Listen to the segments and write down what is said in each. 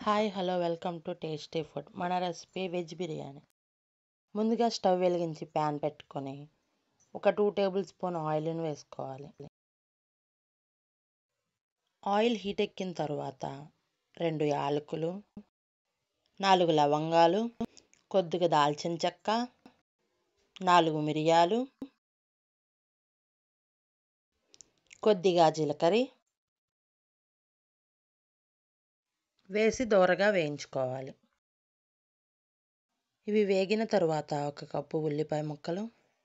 hi hello welcome to tasty food మన recipe veg biryani ముందుగా stove వెలిగించి ప్యాన్ పెట్టుకొని ఒక టూ టేబుల్ స్పూన్ ఆయిల్ని వేసుకోవాలి ఆయిల్ హీట్ ఎక్కిన తర్వాత రెండు యాలకులు నాలుగు లవంగాలు కొద్దిగా దాల్చిన చెక్క నాలుగు మిరియాలు కొద్దిగా జీలకర్ర వేసి దోరగా వేయించుకోవాలి ఇవి వేగిన తరువాత ఒక కప్పు ఉల్లిపాయ ముక్కలు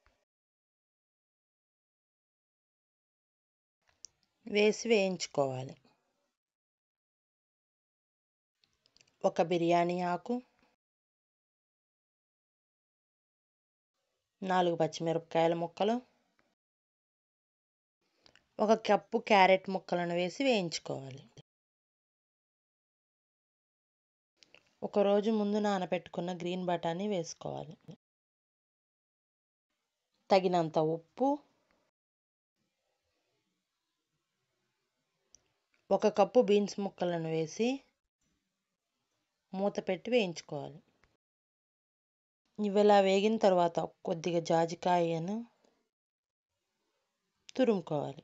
వేసి వేయించుకోవాలి ఒక బిర్యానీ ఆకు నాలుగు పచ్చిమిరపకాయల ముక్కలు ఒక కప్పు క్యారెట్ ముక్కలను వేసి వేయించుకోవాలి ఒకరోజు ముందు నానబెట్టుకున్న గ్రీన్ బఠానీ వేసుకోవాలి తగినంత ఉప్పు ఒక కప్పు బీన్స్ ముక్కలను వేసి మూత పెట్టి వేయించుకోవాలి ఇవి ఇలా వేగిన తర్వాత కొద్దిగా జాజికాయను తురుముకోవాలి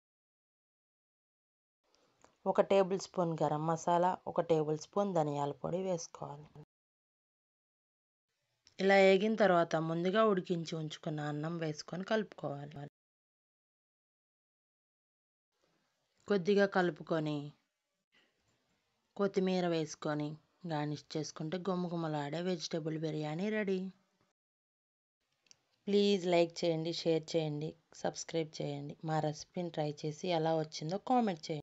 ఒక టేబుల్ స్పూన్ గరం మసాలా ఒక టేబుల్ స్పూన్ ధనియాల పొడి వేసుకోవాలి ఇలా వేగిన తర్వాత ముందుగా ఉడికించి ఉంచుకున్న అన్నం వేసుకొని కలుపుకోవాలి కొద్దిగా కలుపుకొని కొత్తిమీర వేసుకొని గార్నిష్ చేసుకుంటే గుమ్మగుమ్మలాడే vegetable biryani ready please like చేయండి షేర్ చేయండి సబ్స్క్రైబ్ చేయండి మా రెసిపీని ట్రై చేసి ఎలా వచ్చిందో కామెంట్ చేయండి